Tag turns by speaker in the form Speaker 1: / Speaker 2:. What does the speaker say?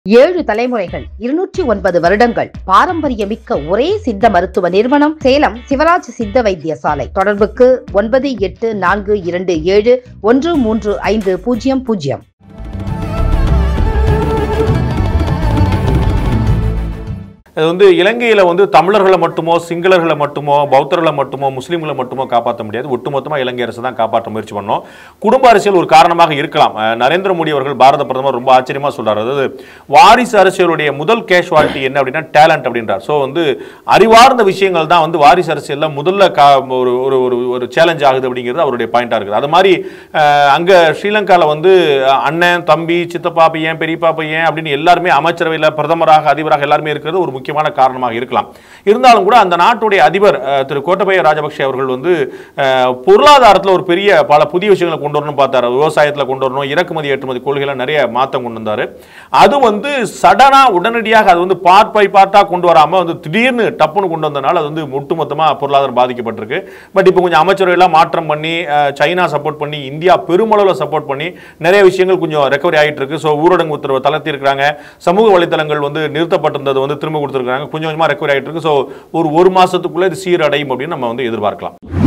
Speaker 1: ஏழு தலைமுறைகள் இருநூற்றி ஒன்பது வருடங்கள் பாரம்பரியமிக்க ஒரே சித்த மருத்துவ நிறுவனம் சேலம் சிவராஜ் சித்த வைத்தியசாலை தொடர்புக்கு ஒன்பது எட்டு நான்கு இரண்டு ஏழு ஒன்று மூன்று ஐந்து பூஜ்ஜியம் பூஜ்ஜியம்
Speaker 2: இது வந்து இலங்கையில் வந்து தமிழர்களை மட்டுமோ சிங்களர்களை மட்டுமோ பௌத்தர்களை மட்டுமோ முஸ்லீம்களை மட்டுமோ காப்பாற்ற முடியாது ஒட்டுமொத்தமாக இலங்கை அரசு தான் காப்பாற்ற முயற்சி பண்ணோம் குடும்ப அரசியல் ஒரு காரணமாக இருக்கலாம் அஹ் நரேந்திர மோடி அவர்கள் பாரத பிரதமர் ரொம்ப ஆச்சரியமாக சொல்றாரு அதாவது வாரிசு அரசியலுடைய முதல் கேஷுவாலிட்டி என்ன அப்படின்னா டேலண்ட் அப்படின்றார் ஸோ வந்து அறிவார்ந்த விஷயங்கள் தான் வந்து வாரிசு அரசியலில் முதல்ல கா ஒரு ஒரு ஒரு ஒரு சேலஞ்ச் ஆகுது அப்படிங்கிறது அவருடைய பாயிண்டாக இருக்குது அது மாதிரி அங்கே ஸ்ரீலங்காவில் வந்து அஹ், அண்ணன் தம்பி சித்தப்பா பையன் பெரியப்பா பையன் அப்படின்னு எல்லாருமே அமைச்சரவையில் பிரதமராக அதிபராக எல்லாருமே இருக்கிறது ஒரு முக்கியமான காரணமாக இருக்கலாம் இருந்தாலும் கூட அந்த நாட்டுடைய அதிபர் அஹ், திரு கோட்டபய ராஜபக்ஷ அவர்கள் வந்து அஹ், பொருளாதாரத்தில் ஒரு பெரிய பல புதிய விஷயங்களை கொண்டு வரணும்னு பார்த்தாரு விவசாயத்தில் கொண்டு வரணும் இறக்குமதி ஏற்றுமதி கொள்கைகளை நிறைய மாற்றம் கொண்டு வந்தார் அது வந்து சடனாக உடனடியாக அது வந்து பார்ட் பை பார்ட்டாக கொண்டு வராமல் வந்து திடீர்னு டப்புன்னு கொண்டு வந்தனால அது வந்து ஒட்டுமொத்தமாக பொருளாதாரம் பாதிக்கப்பட்டிருக்கு பட் இப்போ கொஞ்சம் அமைச்சரவையெல்லாம் மாற்றம் பண்ணி அஹ், சைனா சப்போர்ட் பண்ணி இந்தியா பெருமளவில் சப்போர்ட் பண்ணி நிறைய விஷயங்கள் கொஞ்சம் ரெக்கவரி ஆகிட்டு இருக்கு ஸோ ஊரடங்கு உத்தரவு தளர்த்தி இருக்கிறாங்க சமூக வலைத்தளங்கள் வந்து நிறுத்தப்பட்டிருந்தது வந்து திரும்ப கொடுத்துருக்காங்க கொஞ்சம் கொஞ்சமாக ரெக்கவரி ஆகிட்டு இருக்கு ஸோ ஒரு ஒரு மாசத்துக்குள்ள இது சீரடையும் அப்படின்னு நம்ம வந்து எதிர்பார்க்கலாம்